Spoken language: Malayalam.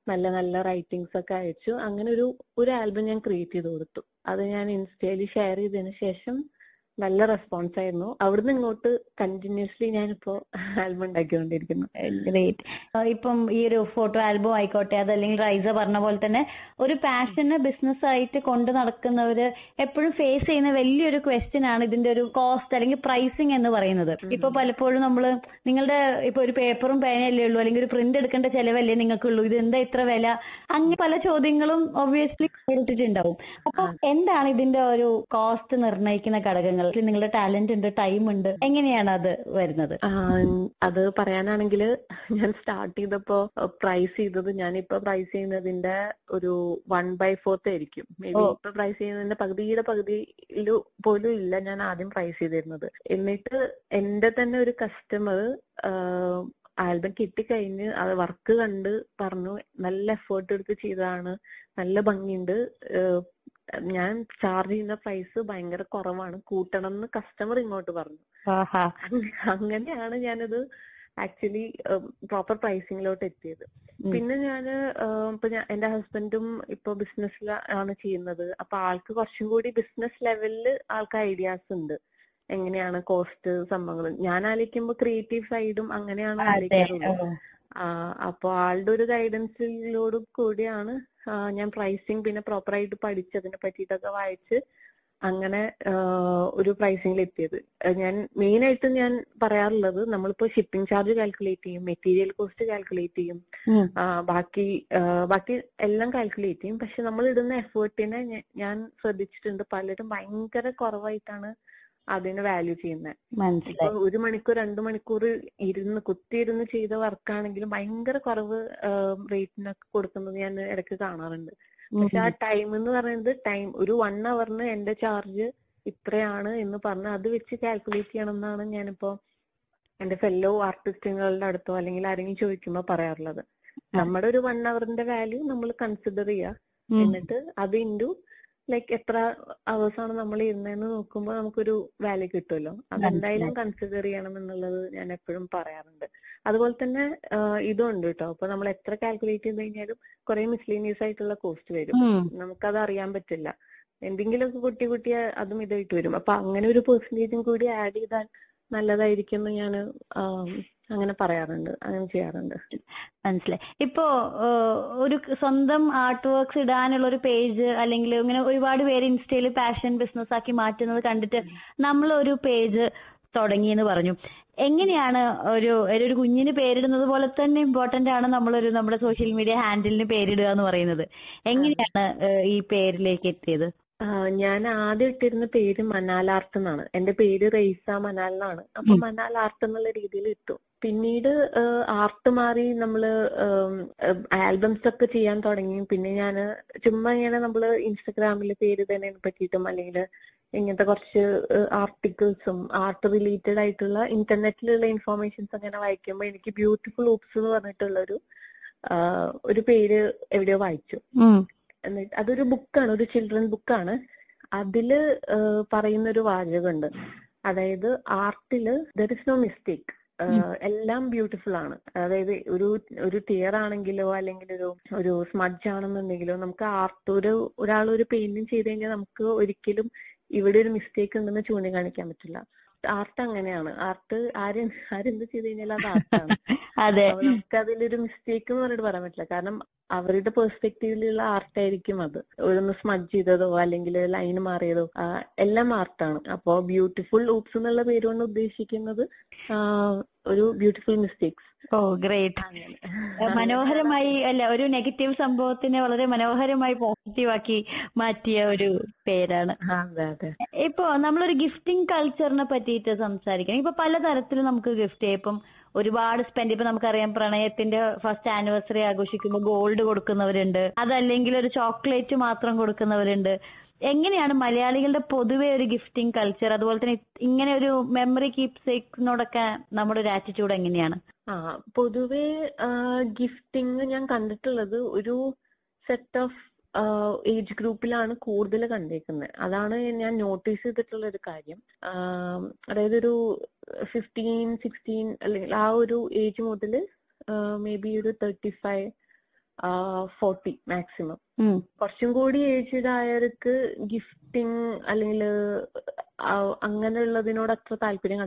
നല്ല നല്ല റൈറ്റിംഗ്സ് ഒക്കെ അയച്ചു അങ്ങനെ ഒരു ഒരു ആൽബം ഞാൻ ക്രിയേറ്റ് ചെയ്ത് കൊടുത്തു അത് ഞാൻ ഇൻസ്റ്റയിൽ ഷെയർ ചെയ്തതിന് ശേഷം നല്ല റെസ്പോൺസ് ആയിരുന്നു അവിടുന്ന് ഇങ്ങോട്ട് കണ്ടിന്യൂസ്ലി ഞാനിപ്പോ ആൽബം ഉണ്ടാക്കിക്കൊണ്ടിരിക്കുന്നു ഗ്രേറ്റ് ഇപ്പം ഈ ഒരു ഫോട്ടോ ആൽബം ആയിക്കോട്ടെ അതല്ലെങ്കിൽ റൈസ പറഞ്ഞ പോലെ തന്നെ ഒരു പാഷനെ ബിസിനസ് ആയിട്ട് കൊണ്ട് നടക്കുന്നവര് എപ്പോഴും ഫേസ് ചെയ്യുന്ന വലിയൊരു ക്വസ്റ്റ്യൻ ആണ് ഇതിന്റെ ഒരു കോസ്റ്റ് അല്ലെങ്കിൽ പ്രൈസിങ് എന്ന് പറയുന്നത് ഇപ്പൊ പലപ്പോഴും നമ്മൾ നിങ്ങളുടെ ഇപ്പൊ ഒരു പേപ്പറും പേനയല്ലേ ഉള്ളൂ അല്ലെങ്കിൽ ഒരു പ്രിന്റ് എടുക്കേണ്ട ചെലവല്ലേ നിങ്ങൾക്കുള്ളൂ ഇത് എന്താ ഇത്ര വില അങ്ങനെ പല ചോദ്യങ്ങളും ഒബ്വിയസ്ലി നേരിട്ടിട്ടുണ്ടാവും അപ്പൊ എന്താണ് ഇതിന്റെ ഒരു കോസ്റ്റ് നിർണ്ണയിക്കുന്ന ഘടകങ്ങൾ നിങ്ങളുടെ ടാലന്റ് ഉണ്ട് ടൈം ഉണ്ട് എങ്ങനെയാണ് അത് വരുന്നത് ആ, അത് പറയാനാണെങ്കിൽ ഞാൻ സ്റ്റാർട്ട് ചെയ്തപ്പോ പ്രൈസ് ചെയ്തത് ഞാനിപ്പോ പ്രൈസ് ചെയ്യുന്നതിന്റെ ഒരു വൺ ബൈ ഫോർത്ത് ആയിരിക്കും മേ ബി ഓ. ഇപ്പൊ പ്രൈസ് ചെയ്യുന്നതിന്റെ പകുതിയുടെ പകുതിയിൽ പോലും ഇല്ല ഞാൻ ആദ്യം പ്രൈസ് ചെയ്തിരുന്നത് എന്നിട്ട് എന്റെ തന്നെ ഒരു കസ്റ്റമർ ആൽബം കിട്ടിക്കഴിഞ്ഞ് അത് വർക്ക് കണ്ട് പറഞ്ഞു നല്ല എഫേർട്ട് എടുത്ത് ചെയ്തതാണ് നല്ല ഭംഗിയുണ്ട് ഏഹ് ഞാൻ ചാർജ് ചെയ്യുന്ന പ്രൈസ് ഭയങ്കര കുറവാണ് കൂട്ടണം എന്ന് കസ്റ്റമർ ഇങ്ങോട്ട് പറഞ്ഞു ആഹാ അങ്ങ- അങ്ങനെയാണ് ഞാനത് ആക്ച്വലി പ്രോപ്പർ പ്രൈസിങ്ങിലോട്ട് എത്തിയത് ഉം. പിന്നെ ഞാന് ഏഹ് ഇപ്പൊ ഞാൻ എന്റെ ഹസ്ബൻഡും ഇപ്പൊ ബിസിനസ്സിൽ ആണ് ചെയ്യുന്നത് അപ്പൊ ആൾക്ക് കുറച്ചും കൂടി ബിസിനസ് ലെവലില് ആൾക്ക് ഐഡിയാസ് ഉണ്ട് എങ്ങനെയാണ് കോസ്റ്റ് സംഭവങ്ങൾ ഞാൻ ആലോചിക്കുമ്പോ ക്രിയേറ്റീവ് സൈഡും അങ്ങനെയാണ് അതെ ആലോചിക്കാറുള്ളത് ഓ. ആ, അപ്പൊ ആളുടെ ഒരു ഗൈഡൻസിലോട് കൂടിയാണ് ആ, ഞാൻ പ്രൈസിങ് പിന്നെ പ്രോപ്പർ ആയിട്ട് പഠിച്ചതിനെ പറ്റിയിട്ടൊക്കെ വായിച്ച് അങ്ങനെ ആ, ഒരു പ്രൈസിങ്ങിൽ എത്തിയത് ആ, ഞാൻ മെയിൻ ആയിട്ട് ഞാൻ പറയാറുള്ളത് നമ്മളിപ്പോ ഷിപ്പിംഗ് ചാർജ് കാൽക്കുലേറ്റ് ചെയ്യും മെറ്റീരിയൽ കോസ്റ്റ് കാൽക്കുലേറ്റ് ചെയ്യും ഉം. ആ, ബാക്കി ആ, ബാക്കി എല്ലാം കാൽക്കുലേറ്റ് ചെയ്യും പക്ഷെ നമ്മൾ ഇടുന്ന എഫേർട്ടിനെ ഞാൻ ശ്രദ്ധിച്ചിട്ടുണ്ട് പലരും ഭയങ്കര കുറവായിട്ടാണ് അതിന് വാല്യൂ ചെയ്യുന്നത് ഇപ്പൊ മനസ്സിലായി ഒരു മണിക്കൂർ രണ്ടു മണിക്കൂർ ഇരുന്ന് കുത്തിയിരുന്ന് ചെയ്ത വർക്കാണെങ്കിലും ഭയങ്കര കുറവ് റേറ്റിനൊക്കെ കൊടുക്കുന്നത് ഞാൻ ഇടയ്ക്ക് കാണാറുണ്ട് ഉം. പക്ഷെ ആ ടൈം എന്ന് പറയുന്നത് ടൈം ഒരു വൺ അവറിന് എന്റെ ചാർജ് ഇത്രയാണ് എന്ന് പറഞ്ഞ് അത് വെച്ച് കാൽക്കുലേറ്റ് ചെയ്യണം എന്നാണ് ഞാനിപ്പോ എന്റെ ഫെല്ലോ ആർട്ടിസ്റ്റുകളുടെ അടുത്തോ അല്ലെങ്കിൽ ആരെങ്കിലും ചോദിക്കുമ്പോ പറയാറുള്ളത് നമ്മുടെ ഒരു വൺ അവറിന്റെ വാല്യൂ നമ്മൾ കൺസിഡർ ചെയ്യുക ഉം. എന്നിട്ട് അത് ഇൻറ്റു ലൈക്ക് എത്ര അവേഴ്സ് ആണ് നമ്മൾ ഇരുന്നതെന്ന് നോക്കുമ്പോൾ നമുക്കൊരു വാല്യൂ കിട്ടുമല്ലോ അതെന്തായാലും കൺസിഡർ ചെയ്യണം എന്നുള്ളത് ഞാൻ എപ്പോഴും പറയാറുണ്ട് അതുപോലെ തന്നെ ആഹ് ഇതും ഉണ്ട് കേട്ടോ അപ്പൊ നമ്മൾ എത്ര കാൽക്കുലേറ്റ് ചെയ്ത് കഴിഞ്ഞാലും കുറെ മിസ്ലീനിയസ് ആയിട്ടുള്ള കോസ്റ്റ് വരും ഉം. നമുക്കത് അറിയാൻ പറ്റില്ല എന്തെങ്കിലുമൊക്കെ കുട്ടി കുട്ടിയ അതും ഇതായിട്ട് വരും അപ്പൊ അങ്ങനെ ഒരു പെർസെന്റേജും കൂടി ആഡ് ചെയ്താൽ നല്ലതായിരിക്കും എന്ന് ഞാൻ അങ്ങനെ പറയാറുണ്ട് അങ്ങനെ ചെയ്യാറുണ്ട് മനസ്സിലായി ഇപ്പോ ഏഹ്, ഒരു സ്വന്തം ആർട്ട് വർക്ക്സ് ഇടാനുള്ള ഒരു പേജ് അല്ലെങ്കിൽ ഇങ്ങനെ ഒരുപാട് പേര് ഇൻസ്റ്റയിൽ പാഷൻ ബിസിനസ് ആക്കി മാറ്റുന്നത് കണ്ടിട്ട് നമ്മൾ ഒരു പേജ് തുടങ്ങി എന്ന് പറഞ്ഞു എങ്ങനെയാണ് ഒരു ഒരു കുഞ്ഞിന് പേരിടുന്നത് പോലെ തന്നെ ഇമ്പോർട്ടന്റ് ആണ് നമ്മളൊരു നമ്മുടെ സോഷ്യൽ മീഡിയ ഹാൻഡിലിന് പേരിടുക എന്ന് പറയുന്നത് എങ്ങനെയാണ് ഏഹ്, ഈ പേരിലേക്ക് എത്തിയത് ആഹ് ഞാൻ ആദ്യം ഇട്ടിരുന്ന പേര് മനാൽ ആർട്ട് എന്നാണ് എന്റെ പേര് റെയ്സ മനാൽ എന്നാണ് അപ്പൊ ഉം. മനാൽ ആർട്ട് എന്നുള്ള രീതിയിൽ ഇട്ടു പിന്നീട് ആർട്ട് മാറി നമ്മള് ആൽബംസ് ഒക്കെ ചെയ്യാൻ തുടങ്ങി പിന്നെ ഞാൻ ചുമ്മാ ഇങ്ങനെ നമ്മള് ഇൻസ്റ്റഗ്രാമിൽ പേര് തന്നെ പറ്റിയിട്ടും അല്ലെങ്കിൽ ഇങ്ങനത്തെ കുറച്ച് ആർട്ടിക്കിൾസും ആർട്ട് റിലേറ്റഡ് ആയിട്ടുള്ള ഇന്റർനെറ്റിലുള്ള ഇൻഫോർമേഷൻസ് അങ്ങനെ വായിക്കുമ്പോൾ എനിക്ക് ബ്യൂട്ടിഫുൾ ഓപ്സ് എന്ന് പറഞ്ഞിട്ടുള്ള ഒരു ആഹ് ഒരു പേര് എവിടെയോ വായിച്ചു ഉം. എന്നിട്ട് അതൊരു ബുക്കാണ് ഒരു ചിൽഡ്രൻ ബുക്കാണ് അതില് ഏഹ് പറയുന്ന ഒരു വാചകമുണ്ട് അതായത് ആർട്ടില് ദർ ഇസ് നോ മിസ്റ്റേക്ക് എല്ലാം ബ്യൂട്ടിഫുൾ ആണ് അതായത് ഒരു ഒരു ടിയർ ആണെങ്കിലോ അല്ലെങ്കിൽ ഒരു ഒരു സ്മഡ്ജ് ആണെന്നുണ്ടെങ്കിലോ നമുക്ക് ആർട്ട് ഒരു ഒരാൾ ഒരു പെയിന്റിങ് ചെയ്ത് കഴിഞ്ഞാൽ നമുക്ക് ഒരിക്കലും ഇവിടെ ഒരു മിസ്റ്റേക്ക് ഉണ്ടെന്ന് ചൂണ്ടിക്കാണിക്കാൻ പറ്റില്ല ആർട്ട് അങ്ങനെയാണ് ആർട്ട് ആര് ആരെന്ത് ചെയ്ത് കഴിഞ്ഞാൽ അത് ആർട്ടാണ് അതെ അപ്പൊ നമുക്ക് അതിലൊരു മിസ്റ്റേക്ക് എന്ന് പറഞ്ഞിട്ട് പറയാൻ പറ്റില്ല കാരണം അവരുടെ പെർസ്പെക്റ്റീവിലുള്ള ആർട്ടായിരിക്കും അത് ഒന്ന് സ്മഡ്ജ് ചെയ്തതോ അല്ലെങ്കിൽ ലൈൻ മാറിയതോ ആ, എല്ലാം ആർട്ടാണ് അപ്പോ ബ്യൂട്ടിഫുൾ ഊപ്സ് എന്നുള്ള പേര് കൊണ്ട് ഉദ്ദേശിക്കുന്നത് ആ, ഒരു ബ്യൂട്ടിഫുൾ മിസ്റ്റേക്സ് ഓ ഗ്രേറ്റ് മനോഹരമായി അല്ല ഒരു നെഗറ്റീവ് സംഭവത്തിനെ വളരെ മനോഹരമായി പോസിറ്റീവ് ആക്കി മാറ്റിയ ഒരു പേരാണ് അതെ അതെ ഇപ്പൊ നമ്മളൊരു ഗിഫ്റ്റിംഗ് കൾച്ചറിനെ പറ്റിയിട്ട് സംസാരിക്കണം ഇപ്പൊ പലതരത്തിൽ നമുക്ക് ഗിഫ്റ്റ് ചെയ്യാം ഇപ്പം ഒരുപാട് സ്പെൻഡ് ഇപ്പൊ നമുക്കറിയാം പ്രണയത്തിന്റെ ഫസ്റ്റ് ആനിവേഴ്സറി ആഘോഷിക്കുമ്പോൾ ഗോൾഡ് കൊടുക്കുന്നവരുണ്ട് അതല്ലെങ്കിൽ ഒരു ചോക്ലേറ്റ് മാത്രം കൊടുക്കുന്നവരുണ്ട് എങ്ങനെയാണ് മലയാളികളുടെ പൊതുവെ ഒരു ഗിഫ്റ്റിംഗ് കൾച്ചർ അതുപോലെ തന്നെ ഇങ്ങനെ ഒരു മെമ്മറി കീപ് സേക്കിനോടൊക്കെ നമ്മുടെ ഒരു ആറ്റിറ്റ്യൂഡ് എങ്ങനെയാണ് ആ പൊതുവെ ഗിഫ്റ്റിംഗ് ഞാൻ കണ്ടിട്ടുള്ളത് ഒരു സെറ്റ് ഓഫ് ഏജ് ഗ്രൂപ്പിലാണ് കൂടുതൽ കണ്ടേക്കുന്നത് അതാണ് ഞാൻ നോട്ടീസ് ചെയ്തിട്ടുള്ള ഒരു കാര്യം ആം, അതായത് ഒരു ഫിഫ്റ്റീൻ സിക്സ്റ്റീൻ അല്ലെങ്കിൽ ആ ഒരു ഏജ് മുതൽ മേ ബി ഒരു തേർട്ടി ഫൈവ് ഫോർട്ടി മാക്സിമം ഉം. കുറച്ചും കൂടി ഏജ്ഡ് ആയവർക്ക് ഗിഫ്റ്റിംഗ് അല്ലെങ്കിൽ അങ്ങനെയുള്ളതിനോട് അത്ര താല്പര്യം